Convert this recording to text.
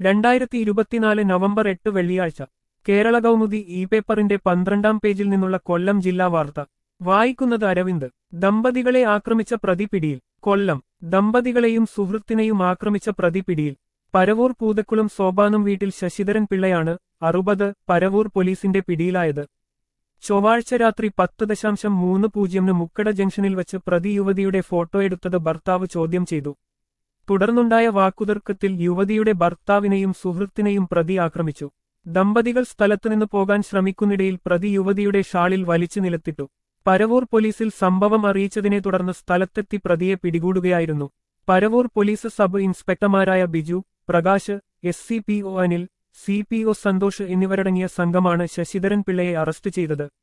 രണ്ടായിരത്തി ഇരുപത്തിനാല് നവംബർ എട്ട് വെള്ളിയാഴ്ച കേരള കൗമുദി ഇ പേപ്പറിന്റെ പന്ത്രണ്ടാം പേജിൽ നിന്നുള്ള കൊല്ലം ജില്ലാ വാർത്ത വായിക്കുന്നത് അരവിന്ദ് ദമ്പതികളെ ആക്രമിച്ച പ്രതി പിടിയിൽ കൊല്ലം ദമ്പതികളെയും സുഹൃത്തിനെയും ആക്രമിച്ച പ്രതി പിടിയിൽ പരവൂർ പൂതക്കുളം സോപാനം വീട്ടിൽ ശശിധരൻ പിള്ളയാണ് അറുപത് പരവൂർ പോലീസിന്റെ പിടിയിലായത് ചൊവ്വാഴ്ച രാത്രി പത്ത് ദശാംശം മൂന്ന് പൂജ്യമിന് മുക്കട ജംഗ്ഷനിൽ വച്ച് പ്രതി യുവതിയുടെ ഫോട്ടോ എടുത്തത് ഭർത്താവ് ചോദ്യം ചെയ്തു തുടർന്നുണ്ടായ വാക്കുതർക്കത്തിൽ യുവതിയുടെ ഭർത്താവിനെയും സുഹൃത്തിനെയും പ്രതി ആക്രമിച്ചു ദമ്പതികൾ സ്ഥലത്തുനിന്ന് പോകാൻ ശ്രമിക്കുന്നിടയിൽ പ്രതി യുവതിയുടെ ഷാളിൽ വലിച്ചു നിലത്തിട്ടു പരവൂർ പോലീസിൽ സംഭവം അറിയിച്ചതിനെ തുടർന്ന് സ്ഥലത്തെത്തി പ്രതിയെ പിടികൂടുകയായിരുന്നു പരവൂർ പോലീസ് സബ് ഇൻസ്പെക്ടർമാരായ Biju Prakash S C P O Anil C P O Santhosh എന്നിവരടങ്ങിയ സംഘമാണ് ശശിധരൻ പിള്ളയെ അറസ്റ്റ് ചെയ്തത്